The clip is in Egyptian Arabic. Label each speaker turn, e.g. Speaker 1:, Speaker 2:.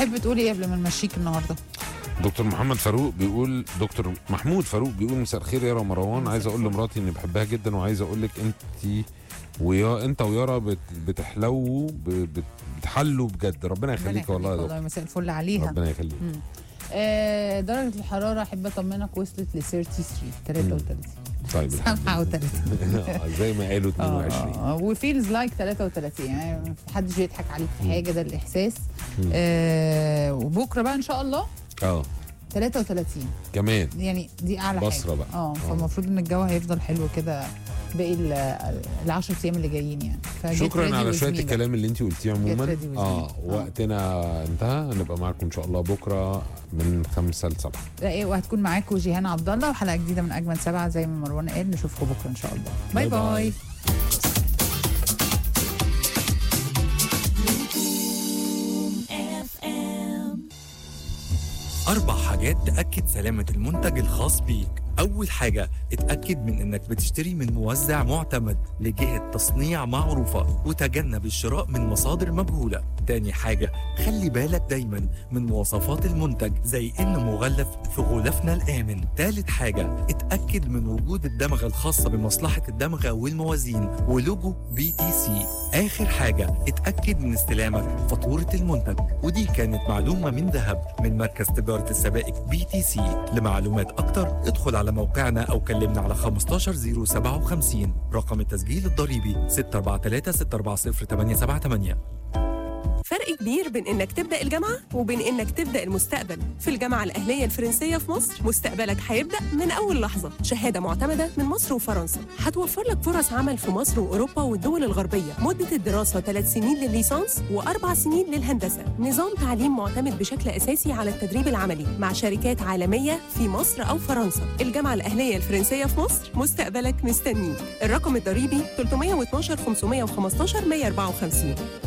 Speaker 1: تحب تقول ايه قبل ما نمشيك النهارده
Speaker 2: دكتور محمد فاروق بيقول دكتور محمود فاروق بيقول مساء الخير يا مروان عايز اقول لمراتي اني بحبها جدا وعايز اقول لك انت ويا انت ويارا بت بتحلو ب- بت- بتحلوا بجد ربنا يخليك والله يا
Speaker 1: والله
Speaker 2: دكتور
Speaker 1: مساء الفل عليها
Speaker 2: ربنا يخليك
Speaker 1: آه درجه الحراره احب اطمنك وصلت ل 33 33
Speaker 2: طيب الحمد لله.
Speaker 1: 37
Speaker 2: زي ما قالوا 22
Speaker 1: اه وفيلز لايك 33 يعني محدش بيضحك عليك في حاجه ده الاحساس آه وبكره بقى ان شاء الله
Speaker 2: اه
Speaker 1: 33
Speaker 2: كمان
Speaker 1: يعني دي اعلى
Speaker 2: بصرة
Speaker 1: حاجه
Speaker 2: بقى.
Speaker 1: اه
Speaker 2: آه.
Speaker 1: فالمفروض ان الجو هيفضل حلو كده باقي ال 10 ايام اللي جايين يعني فجيت
Speaker 2: شكرا
Speaker 1: ready
Speaker 2: على
Speaker 1: with
Speaker 2: شويه
Speaker 1: me
Speaker 2: الكلام اللي انت قلتيه عموما
Speaker 1: ready with me.
Speaker 2: اه
Speaker 1: آه.
Speaker 2: وقتنا انتهى هنبقى معاكم ان شاء الله بكره من خمسة لسبعة
Speaker 1: بقى. ايه وهتكون معاكم جيهان عبد الله وحلقه جديده من اجمل سبعه زي ما مروان قال نشوفكم بكره ان شاء الله باي
Speaker 2: باي باي.
Speaker 1: باي
Speaker 3: أربع حاجات تأكد سلامة المنتج الخاص بيك أول حاجة اتأكد من إنك بتشتري من موزع معتمد لجهة تصنيع معروفة وتجنب الشراء من مصادر مجهولة تاني حاجة خلي بالك دايما من مواصفات المنتج زي إنه مغلف في غلافنا الآمن تالت حاجة اتأكد من وجود الدمغة الخاصة بمصلحة الدمغة والموازين ولوجو بي تي سي آخر حاجة اتأكد من استلامك فاتورة المنتج ودي كانت معلومة من ذهب من مركز تجارة السبائك بي تي سي لمعلومات أكتر ادخل على موقعنا أو كلمنا على 15057 رقم التسجيل الضريبي 643 640 878
Speaker 4: فرق كبير بين انك تبدا الجامعه وبين انك تبدا المستقبل في الجامعه الاهليه الفرنسيه في مصر مستقبلك هيبدا من اول لحظه شهاده معتمده من مصر وفرنسا هتوفر لك فرص عمل في مصر واوروبا والدول الغربيه مده الدراسه 3 سنين للليسانس واربع سنين للهندسه نظام تعليم معتمد بشكل اساسي على التدريب العملي مع شركات عالميه في مصر او فرنسا الجامعه الاهليه الفرنسيه في مصر مستقبلك مستنيك الرقم الضريبي 312 515 154